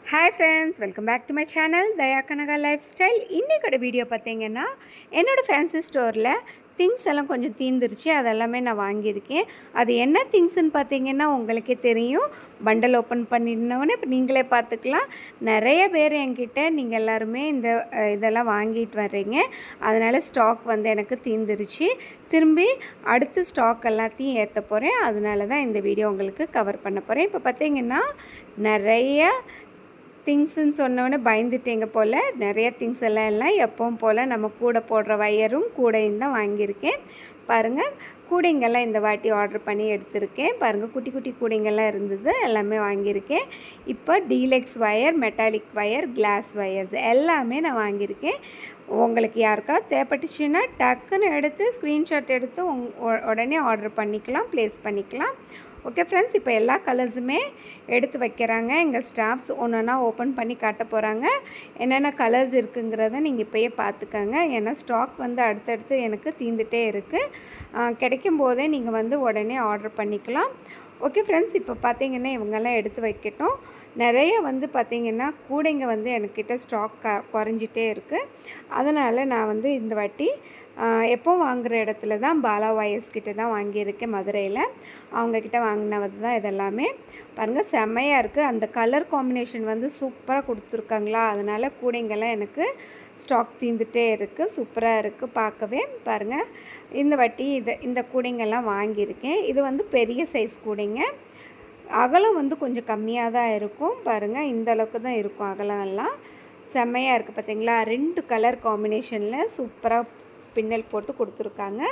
hi friends welcome back to my channel Daya Kanaka lifestyle இன்றைக்கோட video பார்த்தீங்கன்னா என்னோடய fancy ஸ்டோரில் திங்ஸ் எல்லாம் கொஞ்சம் தீந்துருச்சு அதெல்லாமே நான் வாங்கியிருக்கேன் அது என்ன திங்ஸ்ன்னு பார்த்தீங்கன்னா உங்களுக்கே தெரியும் பண்டல் ஓப்பன் பண்ணினோடனே இப்போ நீங்களே பார்த்துக்கலாம் நிறைய பேர் என்கிட்ட நீங்கள் எல்லாருமே இந்த அஹ், இதெல்லாம் வாங்கிட்டு வர்றீங்க அதனால் ஸ்டாக் வந்து எனக்கு தீந்துருச்சு திரும்பி அடுத்து ஸ்டாக் எல்லாத்தையும் ஏற்ற போகிறேன் அதனால தான் இந்த வீடியோ உங்களுக்கு கவர் பண்ண போகிறேன் இப்போ பார்த்தீங்கன்னா நிறைய திங்ஸ்ன்னு சொன்னோடனே பயந்துட்டீங்க போல் நிறைய திங்ஸ் எல்லாம் எல்லாம் எப்பவும் போல் நம்ம கூட போடுற வயரும் கூடையும் தான் வாங்கியிருக்கேன் பாருங்கள் கூடைங்கெல்லாம் இந்த வாட்டி ஆர்டர் பண்ணி எடுத்திருக்கேன் பாருங்கள் குட்டி குட்டி கூடைங்கெல்லாம் இருந்தது எல்லாமே வாங்கியிருக்கேன் இப்போ deluxe wire metallic wire glass wires எல்லாமே நான் வாங்கியிருக்கேன் உங்களுக்கு யாருக்கா தேவைப்பட்டுச்சுன்னா டக்குன்னு எடுத்து ஸ்க்ரீன்ஷாட் எடுத்து உங் உ- உடனே ஆர்டர் பண்ணிக்கலாம் ப்ளேஸ் பண்ணிக்கலாம் ஓகே ஃப்ரெண்ட்ஸ் இப்போ எல்லா கலர்ஸுமே எடுத்து வைக்கிறாங்க எங்கள் ஸ்டாஃப்ஸ் ஒன்று ஒன்றா ஓப்பன் பண்ணி காட்ட போகிறாங்க என்னென்ன கலர்ஸ் இருக்குங்கிறத நீங்கள் இப்போயே பார்த்துக்கங்க ஏன்னா ஸ்டாக் வந்து அடுத்தடுத்து எனக்கு தீந்துட்டே இருக்குது கிடைக்கும் போதே நீங்கள் வந்து உடனே ஆர்டர் பண்ணிக்கலாம் ஓகே ஃப்ரெண்ட்ஸ் இப்போ பார்த்தீங்கன்னா இவங்கெல்லாம் எடுத்து வைக்கட்டும் நிறைய வந்து பார்த்தீங்கன்னா கூடைங்க வந்து என்கிட்ட ஸ்டாக் க குறைஞ்சிட்டே இருக்குது அதனால் நான் வந்து இந்த வாட்டி ஆஹ், எப்போ வாங்குகிற இடத்துல தான் பாலா வயஸ் கிட்ட தான் வாங்கியிருக்கேன் மதுரையில் அவங்கக்கிட்ட வாங்கினது தான் இதெல்லாமே பாருங்கள் செம்மையாக இருக்குது அந்த கலர் காம்பினேஷன் வந்து சூப்பராக கொடுத்துருக்காங்களா அதனால் கூடைங்கெல்லாம் எனக்கு ஸ்டாக் தீந்துட்டே இருக்குது சூப்பராக இருக்குது பார்க்கவே பாருங்கள் இந்த வாட்டி இது இந்த கூடைங்கெல்லாம் வாங்கியிருக்கேன் இது வந்து பெரிய சைஸ் கூடைங்க அகலம் வந்து கொஞ்சம் கம்மியாக தான் இருக்கும் பாருங்கள் இந்த அளவுக்கு தான் இருக்கும் அகலம் எல்லாம் செம்மையாக இருக்குது பார்த்தீங்களா ரெண்டு கலர் காம்பினேஷனில் சூப்பராக பின்னல் போட்டு கொடுத்துருக்காங்க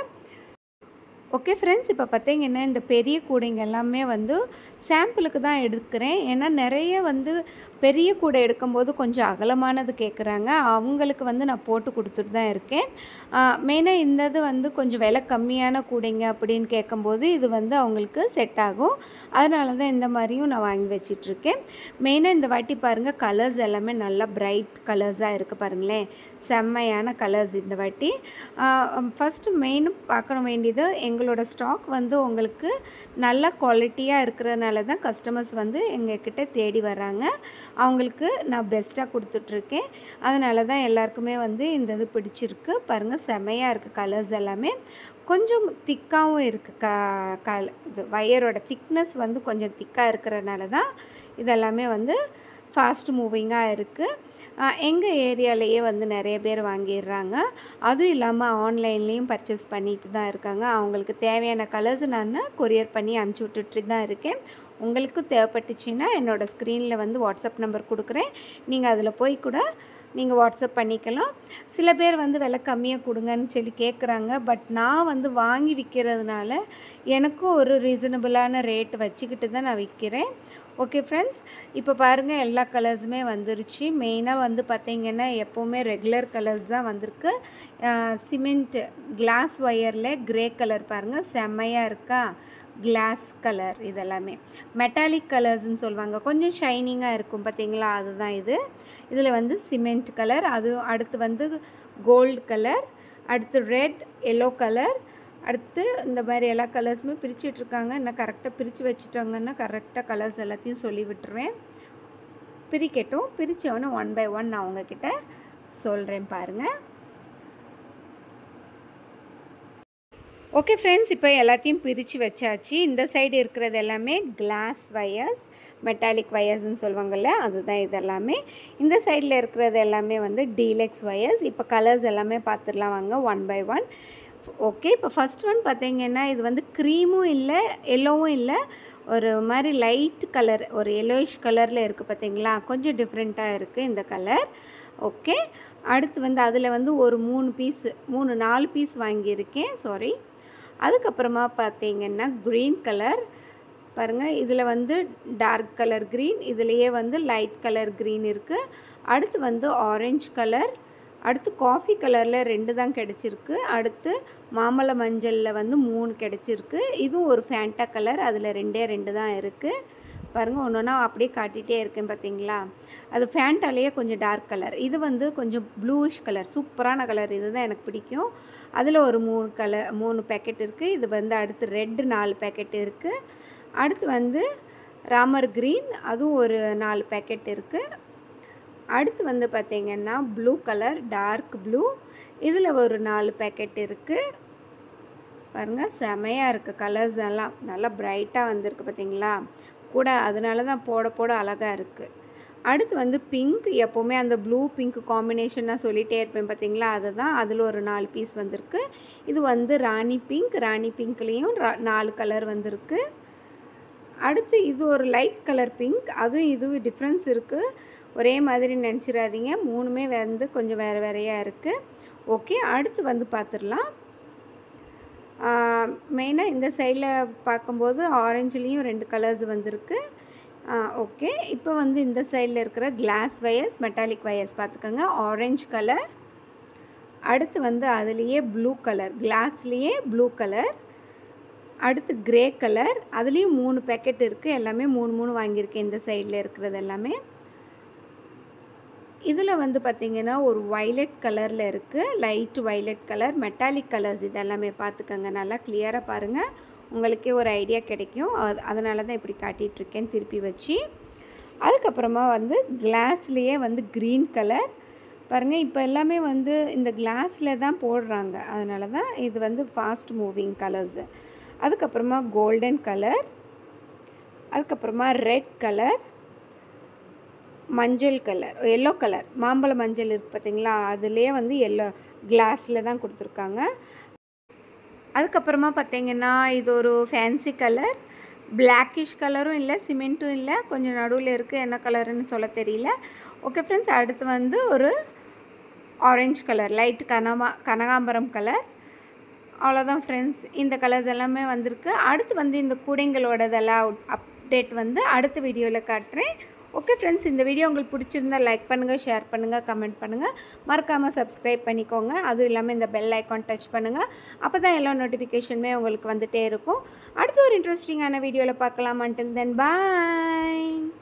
ஓகே ஃப்ரெண்ட்ஸ் இப்போ பார்த்தீங்கன்னா இந்த பெரிய கூடைங்க எல்லாமே வந்து சாம்பிளுக்கு தான் எடுக்கிறேன் ஏன்னா நிறைய வந்து பெரிய கூடை எடுக்கும்போது கொஞ்சம் அகலமானது கேட்குறாங்க அவங்களுக்கு வந்து நான் போட்டு கொடுத்துட்டு தான் இருக்கேன் மெயினாக இந்த இது வந்து கொஞ்சம் விலை கம்மியான கூடைங்க அப்படின்னு கேட்கும்போது இது வந்து அவங்களுக்கு செட் ஆகும் அதனால தான் இந்த மாதிரியும் நான் வாங்கி வச்சிட்ருக்கேன் மெயினாக இந்த வாட்டி பாருங்கள் கலர்ஸ் எல்லாமே நல்லா பிரைட் கலர்ஸாக இருக்குது பாருங்களேன் செம்மையான கலர்ஸ் இந்த வாட்டி ஃபஸ்ட்டு மெயின் பார்க்க வேண்டியது எங்களோட ஸ்டாக் வந்து உங்களுக்கு நல்ல குவாலிட்டியாக இருக்கிறதுனால தான் கஸ்டமர்ஸ் வந்து எங்ககிட்ட தேடி வர்றாங்க அவங்களுக்கு நான் பெஸ்ட்டாக கொடுத்துட்ருக்கேன் அதனால தான் எல்லாருக்குமே வந்து இந்த இது பிடிச்சிருக்கு பாருங்கள் செமையாக இருக்குது கலர்ஸ் எல்லாமே கொஞ்சம் திக்காகவும் இருக்குது க கல இது வயரோட திக்னஸ் வந்து கொஞ்சம் திக்காக இருக்கிறனால தான் இதெல்லாமே வந்து ஃபாஸ்ட் மூவிங்காக இருக்குது எங்கள் ஏரியாலேயே வந்து நிறைய பேர் வாங்கிடுறாங்க அதுவும் இல்லாமல் ஆன்லைன்லேயும் பர்ச்சேஸ் பண்ணிட்டு தான் இருக்காங்க அவங்களுக்கு தேவையான கலர்ஸ் நான் கொரியர் பண்ணி அனுப்பிச்சி விட்டுட்டு தான் இருக்கேன் உங்களுக்கும் தேவைப்பட்டுச்சுன்னா என்னோடய ஸ்க்ரீனில் வந்து வாட்ஸ்அப் நம்பர் கொடுக்குறேன் நீங்கள் அதில் போய் கூட நீங்கள் வாட்ஸ்அப் பண்ணிக்கலாம் சில பேர் வந்து விலை கம்மியாக கொடுங்கன்னு சொல்லி கேட்குறாங்க பட் நான் வந்து வாங்கி விற்கிறதுனால எனக்கும் ஒரு ரீசனபிளான ரேட் வச்சுக்கிட்டு தான் நான் விற்கிறேன் ஓகே ஃப்ரெண்ட்ஸ் இப்போ பாருங்கள் எல்லா கலர்ஸுமே வந்துருச்சு மெயினாக வந்து பார்த்தீங்கன்னா எப்போவுமே ரெகுலர் கலர்ஸ் தான் வந்திருக்கு சிமெண்ட் கிளாஸ் ஒயரில் க்ரே கலர் பாருங்கள் செம்மையாக இருக்கா கிளாஸ் கலர் இதெல்லாமே மெட்டாலிக் கலர்ஸ்னு சொல்லுவாங்க கொஞ்சம் ஷைனிங்காக இருக்கும் பார்த்தீங்களா அதுதான் இது இதில் வந்து சிமெண்ட் கலர் அது அடுத்து வந்து கோல்டு கலர் அடுத்து ரெட் எல்லோ கலர் அடுத்து இந்த மாதிரி எல்லா கலர்ஸுமே பிரிச்சுட்ருக்காங்க இன்னும் கரெக்டாக பிரித்து வச்சுட்டாங்கன்னா கரெக்டாக கலர்ஸ் எல்லாத்தையும் சொல்லி விட்டுருவேன் பிரிக்கட்டும் பிரித்தவொன்னே ஒன் பை ஒன் நான் உங்ககிட்ட சொல்கிறேன் பாருங்கள் ஓகே ஃப்ரெண்ட்ஸ் இப்போ எல்லாத்தையும் பிரித்து வச்சாச்சு இந்த சைடு இருக்கிறது எல்லாமே கிளாஸ் வயர்ஸ் மெட்டாலிக் வயர்ஸ்னு சொல்லுவாங்கள்ல அதுதான் இது எல்லாமே இந்த சைடில் இருக்கிறது எல்லாமே வந்து டீலக்ஸ் வயர்ஸ் இப்போ கலர்ஸ் எல்லாமே பார்த்துடலாம் வாங்க ஒன் பை ஒன் ஓகே இப்போ ஃபஸ்ட் ஒன் பார்த்தீங்கன்னா இது வந்து க்ரீமும் இல்லை எல்லோவும் இல்லை ஒரு மாதிரி லைட் கலர் ஒரு எல்லோயிஷ் கலரில் இருக்குது பார்த்தீங்களா கொஞ்சம் டிஃப்ரெண்ட்டாக இருக்குது இந்த கலர் ஓகே அடுத்து வந்து அதில் வந்து ஒரு மூணு பீஸ் மூணு நாலு பீஸ் வாங்கியிருக்கேன் சாரி அதுக்கப்புறமா பார்த்தீங்கன்னா க்ரீன் கலர் பாருங்கள் இதில் வந்து டார்க் கலர் க்ரீன் இதுலேயே வந்து லைட் கலர் க்ரீன் இருக்குது அடுத்து வந்து ஆரஞ்சு கலர் அடுத்து காஃபி கலரில் ரெண்டு தான் கிடச்சிருக்கு அடுத்து மாம்பழ மஞ்சளில் வந்து மூணு கிடச்சிருக்கு இதுவும் ஒரு ஃபேண்டா கலர் அதில் ரெண்டே ரெண்டு தான் இருக்குது பாருங்கள் ஒன்று ஒன்றா அப்படியே காட்டிகிட்டே இருக்கேன் பார்த்தீங்களா அது ஃபேண்டாலேயே கொஞ்சம் டார்க் கலர் இது வந்து கொஞ்சம் ப்ளூயிஷ் கலர் சூப்பரான கலர் இது தான் எனக்கு பிடிக்கும் அதில் ஒரு மூணு கலர் மூணு பேக்கெட் இருக்குது இது வந்து அடுத்து ரெட்டு நாலு பேக்கெட் இருக்குது அடுத்து வந்து ராமர் க்ரீன் அதுவும் ஒரு நாலு பேக்கெட் இருக்குது அடுத்து வந்து பார்த்திங்கன்னா ப்ளூ கலர் டார்க் ப்ளூ இதில் ஒரு நாலு பேக்கெட் இருக்குது பாருங்கள் செமையாக இருக்குது கலர்ஸ் எல்லாம் நல்லா பிரைட்டாக வந்திருக்கு பார்த்தீங்களா கூட அதனால தான் போட போட அழகாக இருக்குது அடுத்து வந்து பிங்க் எப்போவுமே அந்த ப்ளூ பிங்க் காம்பினேஷன் நான் சொல்லிகிட்டே இருப்பேன் பார்த்தீங்களா அதை தான் அதில் ஒரு நாலு பீஸ் வந்திருக்கு இது வந்து ராணி பிங்க் ராணி பிங்க்லேயும் நாலு கலர் வந்திருக்கு அடுத்து இது ஒரு லைட் கலர் பிங்க் அதுவும் இதுவும் டிஃப்ரென்ஸ் இருக்குது ஒரே மாதிரி நினச்சிடாதீங்க மூணுமே வந்து கொஞ்சம் வேறு வேறையாக இருக்குது ஓகே அடுத்து வந்து பார்த்துடலாம் மெயினாக இந்த சைடில் பார்க்கும்போது ஆரஞ்சுலேயும் ரெண்டு கலர்ஸ் வந்திருக்கு ஓகே இப்போ வந்து இந்த சைடில் இருக்கிற கிளாஸ் வயர்ஸ் மெட்டாலிக் வயர்ஸ் பார்த்துக்கோங்க ஆரஞ்சு கலர் அடுத்து வந்து அதுலேயே ப்ளூ கலர் கிளாஸ்லேயே ப்ளூ கலர் அடுத்து கிரே கலர் அதுலேயும் மூணு பேக்கெட் இருக்குது எல்லாமே மூணு மூணு வாங்கியிருக்கேன் இந்த சைடில் இருக்கிறது எல்லாமே இதில் வந்து பார்த்திங்கன்னா ஒரு வைலட் கலரில் இருக்குது light violet colour metallic colours இதெல்லாமே பார்த்துக்கோங்க நல்லா கிளியராக பாருங்கள் உங்களுக்கே ஒரு ஐடியா கிடைக்கும் அது அதனால தான் இப்படி காட்டிகிட்ருக்கேன் திருப்பி வச்சு அதுக்கப்புறமா வந்து கிளாஸ்லேயே வந்து க்ரீன் கலர் பாருங்கள் இப்போ எல்லாமே வந்து இந்த கிளாஸில் தான் போடுறாங்க அதனால தான் இது வந்து ஃபாஸ்ட் மூவிங் கலர்ஸு அதுக்கப்புறமா கோல்டன் கலர் அதுக்கப்புறமா ரெட் கலர் மஞ்சள் கலர் எல்லோ கலர் மாம்பழ மஞ்சள் இருக்குது பார்த்தீங்களா அதுலேயே வந்து எல்லோ கிளாஸில் தான் கொடுத்துருக்காங்க அதுக்கப்புறமா பார்த்தீங்கன்னா இது ஒரு ஃபேன்சி கலர் பிளாக்கிஷ் கலரும் இல்லை சிமெண்ட்டும் இல்லை கொஞ்சம் நடுவில் இருக்குது என்ன கலருன்னு சொல்ல தெரியல ஓகே ஃப்ரெண்ட்ஸ் அடுத்து வந்து ஒரு ஆரஞ்சு கலர் லைட் கனமா கனகாம்பரம் கலர் அவ்வளோதான் ஃப்ரெண்ட்ஸ் இந்த கலர்ஸ் எல்லாமே வந்திருக்கு அடுத்து வந்து இந்த கூடைங்களோடதெல்லாம் அப்டேட் வந்து அடுத்த வீடியோவில் காட்டுறேன் ஓகே ஃப்ரெண்ட்ஸ் இந்த வீடியோ உங்களுக்கு பிடிச்சிருந்தா லைக் பண்ணுங்கள் ஷேர் பண்ணுங்கள் கமெண்ட் பண்ணுங்கள் மறக்காமல் சப்ஸ்கிரைப் பண்ணிக்கோங்க அதுவும் இல்லாமல் இந்த பெல் ஐக்கான் டச் பண்ணுங்கள் அப்போ தான் எல்லா நோட்டிஃபிகேஷனுமே உங்களுக்கு வந்துகிட்டே இருக்கும் அடுத்து ஒரு இன்ட்ரெஸ்டிங்கான வீடியோவில் பார்க்கலாம் அண்டில் தென் பாய்